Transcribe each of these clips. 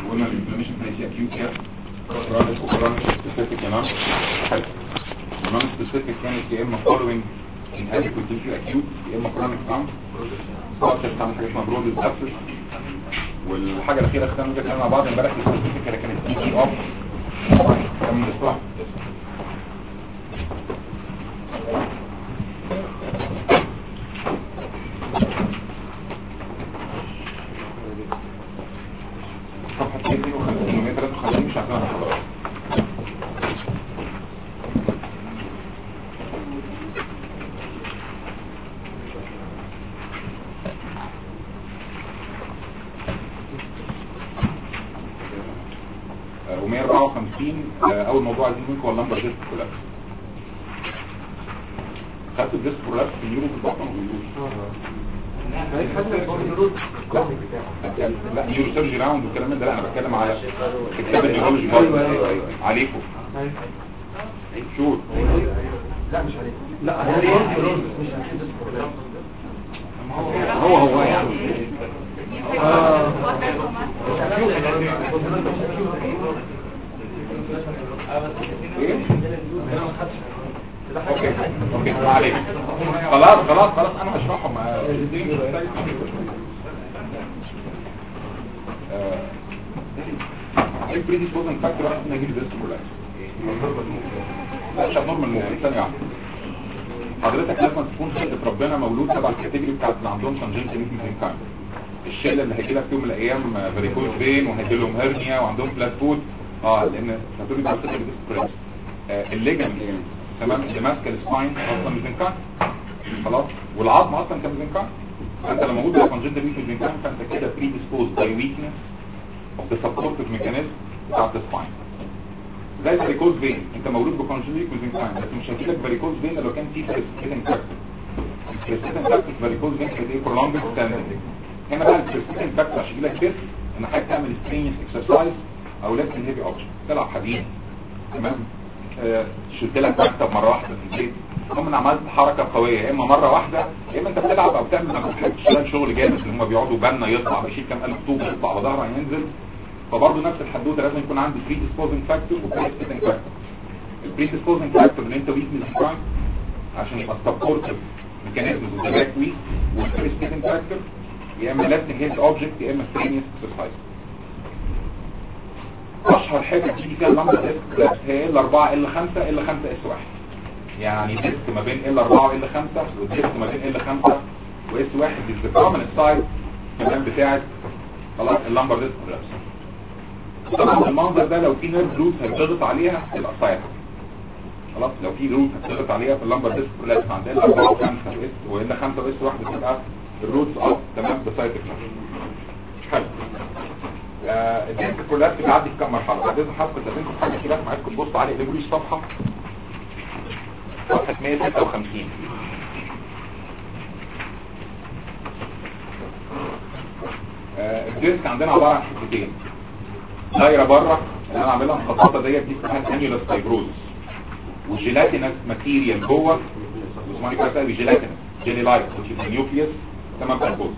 قلنا الانفلاميشن هيجي اكيوت كده كرونيك وكرونيك سبيسيفيك يا نعم حلو ونون سبيسيفيك كانت يا اما فولوينج inadequate tissue acute يا اما chronic sound سواء بتعمل حاجه اسمها برودز ابسس والحاجه الاخيره اختارنا كده مع بعض امبارح السبيسيفيك اللي كانت تي جي اوف كان بتطلع صفحة 52 153 مش عارفين خلاص و154 اول موضوع عايزين منكم هو اللمبر ديسك كولابس خدت الديسك كولابس في اليورو في البطن لا لا نيورو سيرجي راوند والكلام ده لا انا بتكلم على كتاب النيورولوجي برضه عليكم شور لا مش عليك لا هو هو يعني ايه اوكي اوكي ما عليك خلاص خلاص خلاص انا هشرحهم ايه بريديسبوزنج فاكتور واحد نجيب ديسك كلها لا مش نورمال موفمنت ثانيه واحده حضرتك لازم تكون خلقة ربنا مولود تبع الكاتيجوري بتاعت اللي عندهم كونجنتال ميكانيكال الشله اللي هيجي لك في يوم من الايام فاريكوز فين وهيجي لهم هرنيا وعندهم فلات فود اه لان هتقولي ده بتبقى ديسبريس آه الليجن تمام اللي ماسكه السباين اصلا ميكانيكال خلاص والعظم اصلا كان ميكانيكال فانت لما موجود في كونجنتال ميكانيكال فانت كده بري ديسبوز باي ويكنس اوف ذا سبورتيف ميكانيزم بتاعت السباين زي الفاريكوز فين انت مولود بكونجنتال ميكانيكال بس مش هيجي لك فاريكوز فين لو كان في بريسبيتنج فاكتور البريسبيتنج فاكتور فاريكوز فين كده ايه prolonged standing هنا بقى البريسبيتنج فاكتور عشان يجيلك تيست ان حضرتك تعمل سترينيس اكسرسايز او لازم هيفي اوبشن تلعب حديد تمام آه شلت لك مكتب مره واحده في البيت المهم انا عملت حركه قويه يا اما مره واحده يا اما انت بتلعب او بتعمل لما بتحب تشتغل شغل جامد اللي هم بيقعدوا بنا يطلع بيشيل كام الف طوب يطلع على ظهره ينزل فبرضه نفس الحدوته لازم يكون عندي بري ديسبوزنج فاكتور وبريسبيتنج فاكتور البري ديسبوزنج فاكتور ان انت ويك ميزيكراين عشان يبقى سبورتيف ميكانيزم وذاك ويك والبريسبيتنج فاكتور يا اما لازم هيد اوبجكت يا اما سترينيس اكسرسايز اشهر حاجه بتيجي فيها اللمبه ديسك هي ال 4 ال 5 ال 5 اس 1 يعني ديسك ما بين ال 4 وال 5 وديسك ما بين ال 5 واس 1 دي الكومن سايز كمان بتاعت خلاص اللمبر ديسك كولابس طبعا المنظر ده لو في نيرف روت هيضغط عليها تبقى سايد خلاص لو في روت هتضغط عليها في اللمبر ديسك كولابس عند ال 4 و5 واس وال 5 واس 1 بتبقى الروتس اب تمام بسايد حلو الديسك كلها بتعدي في كام مرحله بعد اذن حضرتك تستخدمكم حاجه كده معاكم تبصوا عليه اقلبوا لي الصفحه صفحه 156 الديسك عندنا عباره عن حتتين دايره بره اللي انا عاملها مخططه ديت دي اسمها الانيولس فايبروزس وجيلاتينس ماتيريال جوه واسمها كده تقريبا جيلاتينس جيلي لايك which is the nucleus تمام فايبروز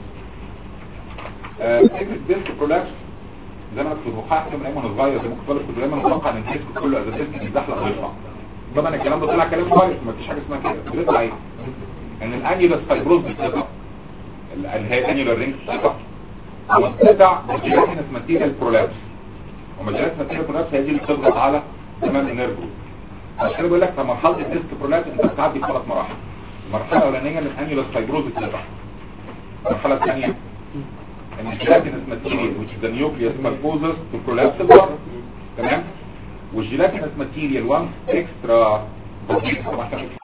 فكره الديسك كولابس زي ما انا كنت بحقق من ايام وانا صغير زي ما كنت طالب كنت دايما متوقع ان الديسك كله از ديسك بيتزحلق ويطلع طبعا الكلام ده طلع كلام كويس مفيش حاجه اسمها كده بيطلع ايه ان الانيولس فايبروز بتقطع اللي هي الانيولار رينج بتقطع وبتقطع الجيلاتينس ماتيريال برولابس ومجالات ماتيريال برولابس هي دي اللي بتضغط على تمام النيرف عشان كده بقول لك في مرحله الديسك برولابس انت بتعدي ثلاث مراحل المرحله الاولانيه من الانيولس فايبروز بتقطع المرحله الثانيه ان الجيلاتينس ماتيريال which is the nucleus pulposes to collapse the blood تمام والجيلاتينس ماتيريال once extra طبعا